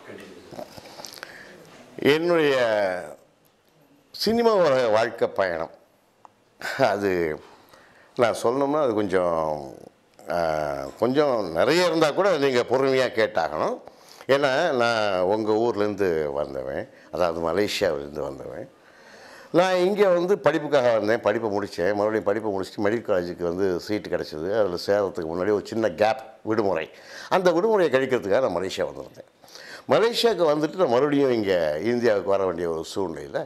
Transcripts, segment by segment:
என்னுடைய சினிமா வாழ்க்கை பயணம் அது நான் சொல்லணும்னா அது கொஞ்சம் ஆஹ், கொஞ்சம் நிறைய இருந்தால் கூட நீங்கள் பொறுமையாக கேட்டாகணும் ஏன்னா நான் உங்கள் ஊர்லேருந்து வந்தவன் அதாவது மலேசியாவிலேருந்து வந்தவன் நான் இங்கே வந்து படிப்புக்காக வந்தேன் படிப்பை முடித்தேன் மறுபடியும் படிப்பை முடிச்சுட்டு மெடிக்கல் காலேஜுக்கு வந்து சீட்டு கிடச்சிது அதில் சேரத்துக்கு முன்னாடி ஒரு சின்ன கேப் விடுமுறை அந்த விடுமுறையை கழிக்கிறதுக்காக நான் மலேசியா வந்திருந்தேன் மலேசியாவுக்கு வந்துட்டு நான் மறுபடியும் இங்கே இந்தியாவுக்கு வர வேண்டிய ஒரு சூழ்நிலையில்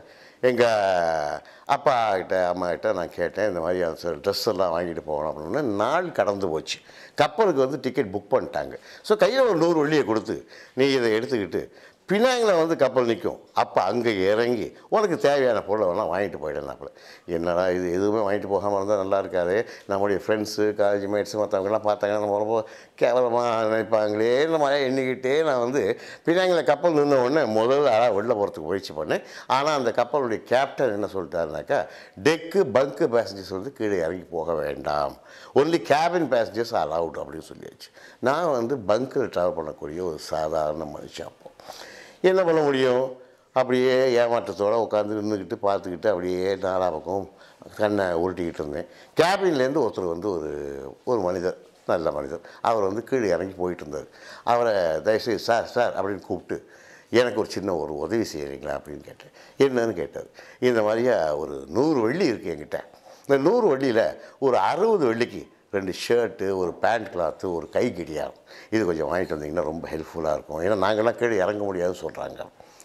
எங்கள் அப்பா கிட்ட அம்மா கிட்ட நான் கேட்டேன் இந்த மாதிரி சார் ட்ரெஸ் எல்லாம் வாங்கிட்டு போகணும் அப்படின்னு நாள் கடந்து போச்சு கப்பலுக்கு வந்து டிக்கெட் புக் பண்ணிட்டாங்க ஸோ கையில் ஒரு நூறு வெள்ளியை கொடுத்து நீ இதை எடுத்துக்கிட்டு பினாங்கில் வந்து கப்பல் நிற்கும் அப்போ அங்கே இறங்கி உனக்கு தேவையான பொருளை வேணால் வாங்கிட்டு போயிடலாம்ல என்னடா இது எதுவுமே வாங்கிட்டு போகாமல் இருந்தால் நல்லா இருக்காது நம்முடைய ஃப்ரெண்ட்ஸு காலேஜ் மேட்ஸு மற்றவங்கலாம் பார்த்தாங்கன்னா நம்ம ரொம்ப கேவலமாக நினைப்பாங்களே இந்த மாதிரி எண்ணிக்கிட்டே நான் வந்து பினாங்கில் கப்பல் நின்ன உடனே முதல்ல அழகாக வெளில போகிறதுக்கு முயற்சி பண்ணேன் ஆனால் அந்த கப்பலுடைய கேப்டன் என்ன சொல்லிட்டாருனாக்கா டெக்கு பங்க்கு பேசஞ்சர்ஸ் வந்து கீழே இறங்கி போக வேண்டாம் ஒன்லி கேபின் பேசஞ்சர்ஸ் அலவுட் அப்படின்னு சொல்லியாச்சு நான் வந்து பங்க்கில் ட்ராவல் பண்ணக்கூடிய ஒரு சாதாரண மனுஷன் அப்போ என்ன பண்ண முடியும் அப்படியே ஏமாற்றத்தோடு உட்காந்து நின்றுக்கிட்டு பார்த்துக்கிட்டு அப்படியே நாலா பக்கம் கண்ணை உருட்டிக்கிட்டு இருந்தேன் கேபின்லேருந்து ஒருத்தர் வந்து ஒரு ஒரு மனிதர் நல்ல மனிதர் அவர் வந்து கீழே இறங்கி போயிட்டு இருந்தார் அவரை தயவுசெய்து சார் சார் அப்படின்னு கூப்பிட்டு எனக்கு ஒரு சின்ன ஒரு உதவி செய்கிறீங்களா அப்படின்னு கேட்டேன் என்னன்னு கேட்டார் இந்த மாதிரியா ஒரு நூறு வெள்ளி இருக்குது என்கிட்ட இந்த நூறு வெள்ளியில் ஒரு அறுபது வெள்ளிக்கு ரெண்டு ஷர்ட்டு ஒரு பேண்ட் கிளாத்து ஒரு கை கிடியாகும் இது கொஞ்சம் வாங்கிட்டு வந்தீங்கன்னா ரொம்ப ஹெல்ப்ஃபுல்லாக இருக்கும் ஏன்னா நாங்கள்லாம் கீழே இறங்க முடியாதுன்னு சொல்கிறாங்க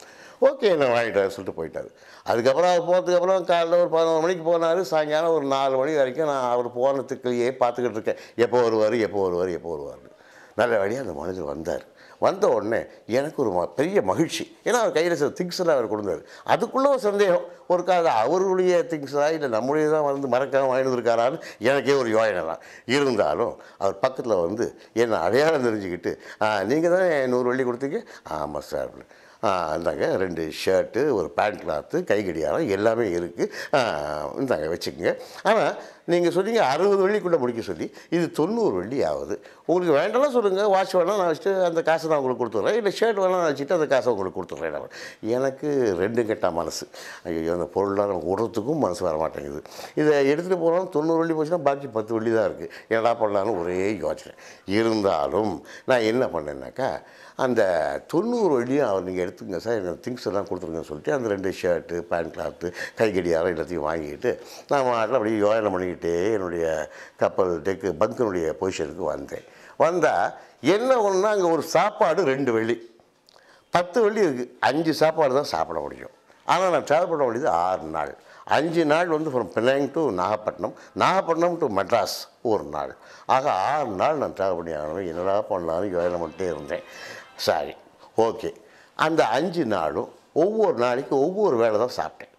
ஓகே நான் வாங்கிட்டு வரேன் சொல்லிட்டு போயிட்டார் அதுக்கப்புறம் அவர் போகிறதுக்கப்புறம் காலைல ஒரு பதினோரு மணிக்கு போனார் சாயங்காலம் ஒரு நாலு மணி வரைக்கும் நான் அவர் போனதுக்குள்ளேயே பார்த்துக்கிட்டு இருக்கேன் எப்போ வருவார் எப்போ வருவார் எப்போ வருவார் நல்ல வழியாக அந்த மனிதர் வந்தார் வந்த உடனே எனக்கு ஒரு ம- பெரிய மகிழ்ச்சி ஏன்னா அவர் கையில் சில திங்ஸ் எல்லாம் அவர் கொடுத்தாரு அதுக்குள்ளே ஒரு சந்தேகம் ஒரு கால அவருடைய திங்ஸா இல்லை நம்முடைய தான் வந்து மறக்காம வாங்கிட்டு இருக்காரான்னு எனக்கே ஒரு யோசனை தான் இருந்தாலும் அவர் பக்கத்தில் வந்து என்னை அடையாளம் தெரிஞ்சுக்கிட்டு நீங்கள் தான் நூறு வெள்ளி கொடுத்தீங்க ஆமாம் சார் அப்படின்னு. ஆ, இந்தாங்க ரெண்டு ஷர்ட்டு ஒரு பேண்ட் கிளாத்து கை கடிகாரம் எல்லாமே இருக்குது இந்தாங்க வச்சுக்கோங்க ஆனால் நீங்கள் சொன்னீங்க அறுபது வெள்ளிக்குள்ளே முடிக்க சொல்லி இது தொண்ணூறு வெள்ளி ஆகுது உங்களுக்கு வேண்டாம்னா சொல்லுங்கள் வாட்ச் வேணால் நான் வச்சுட்டு அந்த காசை நான் உங்களுக்கு கொடுத்துட்றேன் இல்லை ஷர்ட் வேணால் நான் வச்சுட்டு அந்த காசை உங்களுக்கு கொடுத்துட்றேன் நான். எனக்கு ரெண்டு கெட்ட மனசு ஐயோ அந்த பொருளாக நம்ம விடுறதுக்கும் மனசு வர மாட்டேங்குது இதை எடுத்துகிட்டு போனாலும் தொண்ணூறு வெள்ளி போச்சுன்னா பாக்கி பத்து வெள்ளி தான் இருக்குது என்னடா பண்ணலான்னு ஒரே யோசனை இருந்தாலும் நான் என்ன பண்ணேன்னாக்கா அந்த தொண்ணூறு வெள்ளியும் அவர் நீங்கள் எடுத்துங்க சார் எனக்கு திங்ஸ் எல்லாம் கொடுத்துருங்கன்னு சொல்லிட்டு அந்த ரெண்டு ஷர்ட்டு பேண்ட் கிளாத்து கைகடியாரம் எல்லாத்தையும் வாங்கிட்டு நான் மாட்டில் அப்படியே யோசனை பண்ணிக்கிட்டே என்னுடைய கப்பல் டெக்கு பங்கினுடைய பொசிஷனுக்கு வந்தேன் வந்தால் என்ன ஒன்றுனா அங்கே ஒரு சாப்பாடு ரெண்டு வெள்ளி பத்து வெள்ளி இருக்குது அஞ்சு சாப்பாடு தான் சாப்பிட முடியும் ஆனால் நான் ட்ராவல் பண்ண வேண்டியது ஆறு நாள் அஞ்சு நாள் வந்து from Penang to Nagapattinam Nagapattinam to Madras ஒரு நாள் ஆக ஆறு நாள் நான் ட்ராவல் பண்ணி ஆகணும் என்னடா பண்ணலான்னு யோசனை பண்ணிட்டே இருந்தேன் சரி ஓகே அந்த அஞ்சு நாளும் ஒவ்வொரு நாளைக்கு ஒவ்வொரு வேளை தான் சாப்பிட்டேன்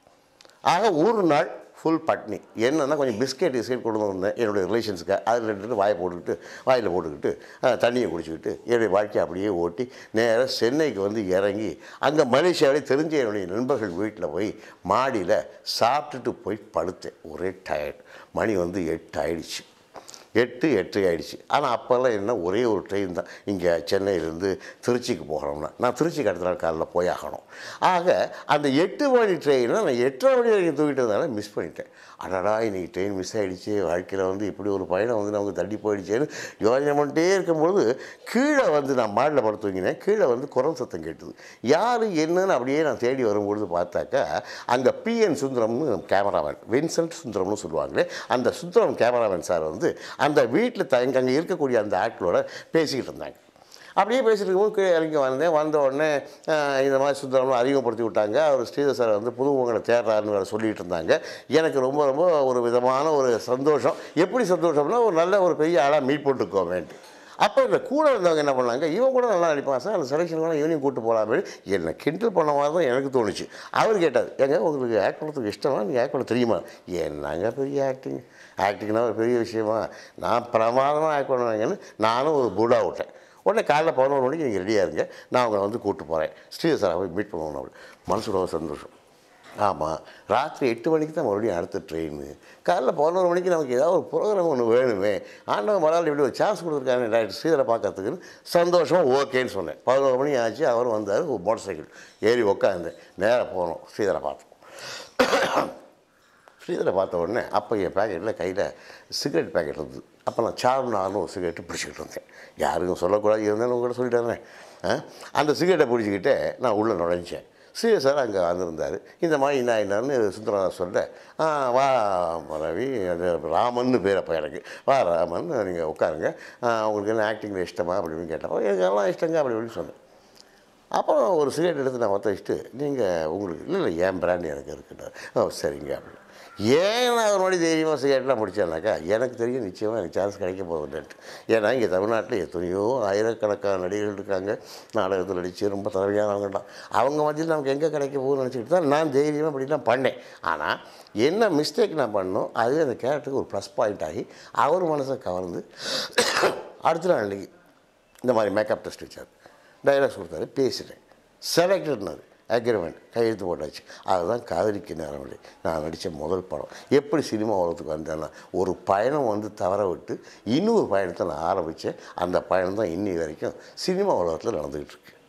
ஆக ஒரு நாள் ஃபுல் பட்னி என்னன்னா கொஞ்சம் பிஸ்கெட் பிஸ்கெட் கொண்டு வந்தேன் என்னுடைய ரிலேஷன்ஸுக்கு அதில் ரெண்டு வாயை போட்டுக்கிட்டு வாயில் போட்டுக்கிட்டு அஹ், தண்ணியை குடிச்சிக்கிட்டு என்னுடைய வாழ்க்கையை அப்படியே ஓட்டி நேராக சென்னைக்கு வந்து இறங்கி அங்கே மலேசியாவிலே தெரிஞ்ச என்னுடைய நண்பர்கள் வீட்டில் போய் மாடியில் சாப்பிட்டுட்டு போய் படுத்தேன் ஒரே டயர்ட் மணி வந்து எட்டு ஆயிடுச்சு எட்டு எட்டு ஆயிடுச்சு ஆனால் அப்போல்லாம் என்ன ஒரே ஒரு ட்ரெயின் தான் இங்கே சென்னையிலேருந்து திருச்சிக்கு போகணும்னா நான் திருச்சிக்கு அடுத்த நாள் காலைல போயாகணும் ஆக அந்த எட்டு மணி ட்ரெயினை நான் எட்டரை மணி வரைக்கும் தூக்கிட்டதுனால மிஸ் பண்ணிட்டேன் அடடா இன்னைக்கு ட்ரெயின் மிஸ் ஆகிடுச்சு வாழ்க்கையில் வந்து இப்படி ஒரு பயணம் வந்து நமக்கு தள்ளி போயிடுச்சேன்னு யோசனை பண்ணிட்டே இருக்கும்பொழுது கீழே வந்து நான் மாடில் படுத்து தூங்கினேன் கீழே வந்து குரல் சத்தம் கேட்டுது யார் என்னன்னு அப்படியே நான் தேடி வரும்பொழுது பார்த்தாக்கா அங்கே பிஎன் சுந்தரம்னு கேமராமேன் வின்சென்ட் சுந்தரம்னு சொல்லுவாங்களே அந்த சுந்தரம் கேமராமேன் சார் வந்து அந்த வீட்டில் தங்க அங்கே இருக்கக்கூடிய அந்த ஆட்களோட பேசிக்கிட்டு இருந்தாங்க அப்படியே பேசிட்டு இருக்கும்போது கீழே இறங்கி வந்தேன் வந்த உடனே ஆஹ், இந்த மாதிரி சுந்தரம் அறிமுகப்படுத்தி விட்டாங்க அவர் ஸ்ரீதர் சார் வந்து புதுமுகங்களை தேடுறாருன்னு வேறு சொல்லிட்டு இருந்தாங்க எனக்கு ரொம்ப ரொம்ப ஒரு விதமான ஒரு சந்தோஷம் எப்படி சந்தோஷம்னா ஒரு நல்ல ஒரு பெரிய ஆளாக மீட் போட்டுக்கோமேன்ட்டு அப்போ இந்த கூட இருந்தவங்க என்ன பண்ணாங்க இவன் கூட நல்லா நடிப்பான் சார் அந்த செலெக்ஷன் கூட இவனையும் கூட்டு போகலாமே என்னை கிண்டல் பண்ண மாதிரி தான் எனக்கு தோணுச்சு அவர் கேட்டார் ஏங்க உங்களுக்கு ஆக்ட் பண்ணுறதுக்கு இஷ்டமா நீங்கள் ஆக்ட் பண்ண தெரியுமா என்னங்க பெரிய ஆக்டிங் ஆக்டிங்னா ஒரு பெரிய விஷயமா நான் பிரமாதமாக ஆக்ட் பண்ணுவாங்கன்னு நானும் ஒரு புடா விட்டேன் உடனே காலைல பதினோரு மணிக்கு நீங்கள் ரெடியாக இருங்க நான் உங்களை வந்து கூப்பிட்டு போகிறேன் ஸ்ரீதர் சாரை போய் மீட் பண்ணுவோம் அப்படி மனசுல ஒரு சந்தோஷம் ஆமாம் ராத்திரி எட்டு மணிக்கு தான் மறுபடியும் அடுத்த ட்ரெயின் காலைல பதினோரு மணிக்கு நமக்கு ஏதாவது ஒரு ப்ரோக்ராம் ஒன்று வேணுமே ஆண்டவன் மலால் இப்படி ஒரு சான்ஸ் கொடுத்துருக்காங்க டாக்டர் ஸ்ரீதரை பார்க்கறதுக்குன்னு சந்தோஷமாக ஓகேன்னு சொன்னேன் பதினோரு மணி ஆச்சு அவர் வந்தார் ஒரு மோட்டர் சைக்கிள் ஏறி உட்காந்து நேராக போனோம் ஸ்ரீதரை பார்த்தோம் ஸ்ரீதரை பார்த்த உடனே அப்போ என் பேக்கெட்டில் கையில் சிகரெட் பேக்கெட் இருந்தது அப்போ நான் சார்னாலும் ஒரு சிகரெட்டு பிடிச்சிக்கிட்டு இருந்தேன் யாருக்கும் சொல்லக்கூடாது இருந்தாலும் உங்கள்கிட்ட சொல்லிட்டேன் ஆ? அந்த சிகரெட்டை பிடிச்சிக்கிட்டே நான் உள்ளே நுழைஞ்சேன் ஸ்ரீ சார் அங்கே வந்திருந்தார் இந்த மாதிரி என்ன என்னன்னு சுந்தரநாத சொல்ல "ஆ, வா ரவி அது ராமன்னு பேர் அப்போ எனக்கு வா ராமன் நீங்கள் உட்காருங்க ஆ, உங்களுக்கு என்ன ஆக்டிங்கில் இஷ்டமா அப்படின்னு கேட்டேன் எனக்கு எல்லாம் இஷ்டங்க அப்படி இப்படின்னு சொன்னேன் அப்புறம் ஒரு சிகரெட் எடுத்து நான் மொத்த வச்சுட்டு நீங்கள் உங்களுக்கு இல்லை இல்லை ஏன் பிராண்ட் எனக்கு இருக்குன்னாரு ஓ சரிங்க அப்படின்னு ஏன் நான் ஒரு மணி தைரியமாக சிகரெட்லாம் முடிச்சேன்னாக்கா எனக்கு தெரியும் நிச்சயமாக எனக்கு சான்ஸ் கிடைக்க போகுதுன்ட்டு ஏன்னா இங்கே தமிழ்நாட்டில் எத்தனையோ ஆயிரக்கணக்கான நடிகர்கள் இருக்காங்க நாடகத்தில் நடித்து ரொம்ப திறமையானவங்கலாம் அவங்க மத்தியில் நமக்கு எங்கே கிடைக்க போகுதுன்னு நினச்சிக்கிட்டு தான் நான் தைரியமாக இப்படிலாம் பண்ணேன் ஆனால் என்ன மிஸ்டேக் நான் பண்ணோம் அதுவே அந்த கேரக்டருக்கு ஒரு ப்ளஸ் பாயிண்ட் ஆகி அவர் மனசை கவர்ந்து அடுத்த நாள் அன்னைக்கு இந்த மாதிரி மேக்கப் டெஸ்ட் வச்சார் டைலாக்ஸ் கொடுத்தாரு பேசிட்டேன் செலக்டட்னாரு அக்ரிமெண்ட் கையெழுத்து போட்டாச்சு அதுதான் காதலிக்க நேரமில்லை நான் நடித்த முதல் படம் எப்படி சினிமா உலகத்துக்கு வந்தேன்னா ஒரு பயணம் வந்து தவற விட்டு இன்னொரு பயணத்தை நான் ஆரம்பித்தேன் அந்த பயணம் தான் இன்னி வரைக்கும் சினிமா உலகத்தில் நடந்துக்கிட்டு இருக்கு